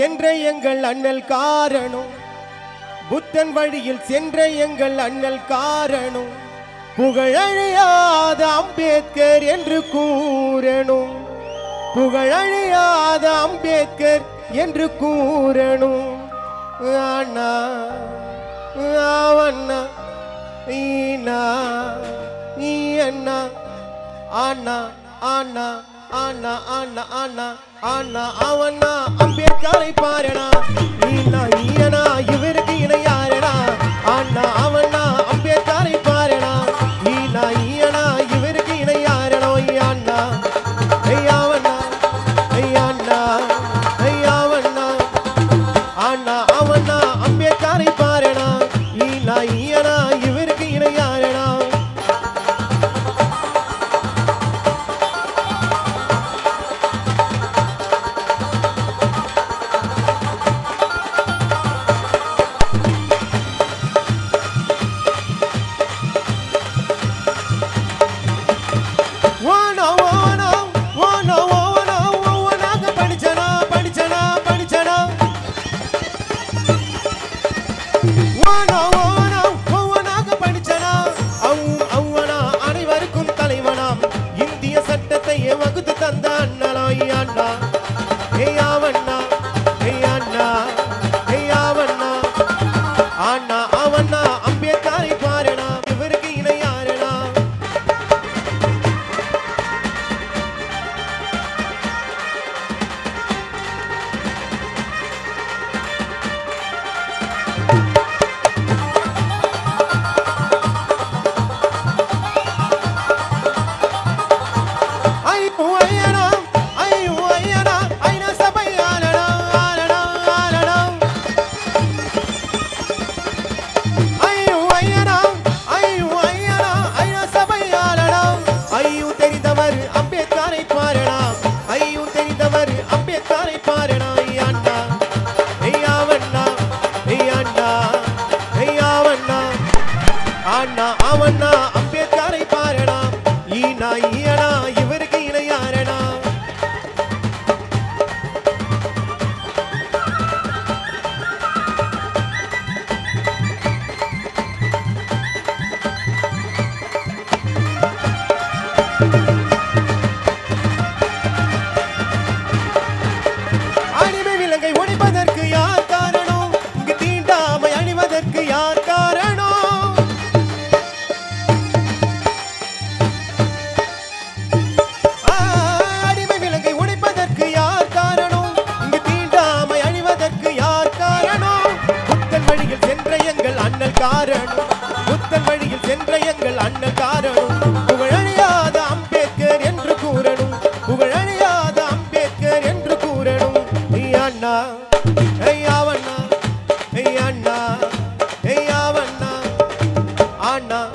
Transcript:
சென்ற எங்கள் அண்ணல் காரணம் புத்தன் வழியில் சென்ற எங்கள் அண்ணல் காரணம் புகழழியாத அம்பேத்கர் என்று கூறணும் புகழழியாத அம்பேத்கர் என்று கூறணும் அண்ணா அவண்ணா ஈனா ஈ அண்ணா அண்ணா அண்ணா அண்ணா அண்ணா அண்ணா அண்ணா அவண்ணா அம்பேத்கரை பாருடா ஈனா ஈயனா இவருக்கு இணையாரடா அண்ணா அவண்ணா அம்பேத்கரை பாருடா ஈனா ஈயனா இவருக்கு இணையாரடோ அண்ணா ஐயாவண்ணா ஐயாண்ணா ஐயாவண்ணா அண்ணா அவண்ணா அம்பேத்கரை பாருடா ஈனா ஈயனா இவருக்கு இணையாரடா ஓனோ ஓனோ ஓனோ ஓனோ ஓனாக படிச்சனா படிச்சனா படிச்சனா ஓனோ ஓனோ ஓனாக படிச்சனா அவ் அவ்வனா அனைவருக்கும் தலைவனாம் இந்திய சட்டத்தை வகுத்து தந்த அண்ணலோ அண்ணா ஏயாவண்ணா ஏயாண்ணா ஏயாவண்ணா அண்ணா அவண்ணா அம்பேத்கரை பாருடா இவருக்கு இணையாருடா ஐயோ ஐயனா ஐயோ ஐயனா ஐநா சபை ஆலடா ஆலடா ஆலடா ஐயோ ஐயனா ஐயோ ஐயனா ஐநா சபை ஆலடா ஐயோ தெரிந்தவர் அம்பேத்கரை பாருடா ஐயோ தெரிந்தவர் அம்பேத்கரை பாருடா ஐயாண்டா ஐயாவண்ணா ஐயாண்டா ஐயாவண்ணா அண்ணா அவண்ணா அம்பேத்கரை பாருடா ஈனா ஈயனா இவருக்கு இணையாரடா அடிமை விலங்கை ஒழிப்பதற்கு யார் காரணம் இங்கு தீண்டாமை அணிவதற்கு யார் காரணம் ஆ, அடிமை விலங்கை உடைப்பதற்கு யார் காரணம் இங்கு தீண்டாமை அழிவதற்கு யார் காரணம் புத்தன் வழியில் சென்ற எங்கள் அண்ணல் காரணம் புத்தன் வழியில் சென்ற எங்கள் அண்ணல் காரணம் புகழழியாத அம்பேத்கர் என்று கூறணும் புகழழியாத அம்பேத்கர் என்று கூறணும் நீ அண்ணா ஐயாவண்ணா ஐயா அண்ணா ஐயாவண்ணா அண்ணா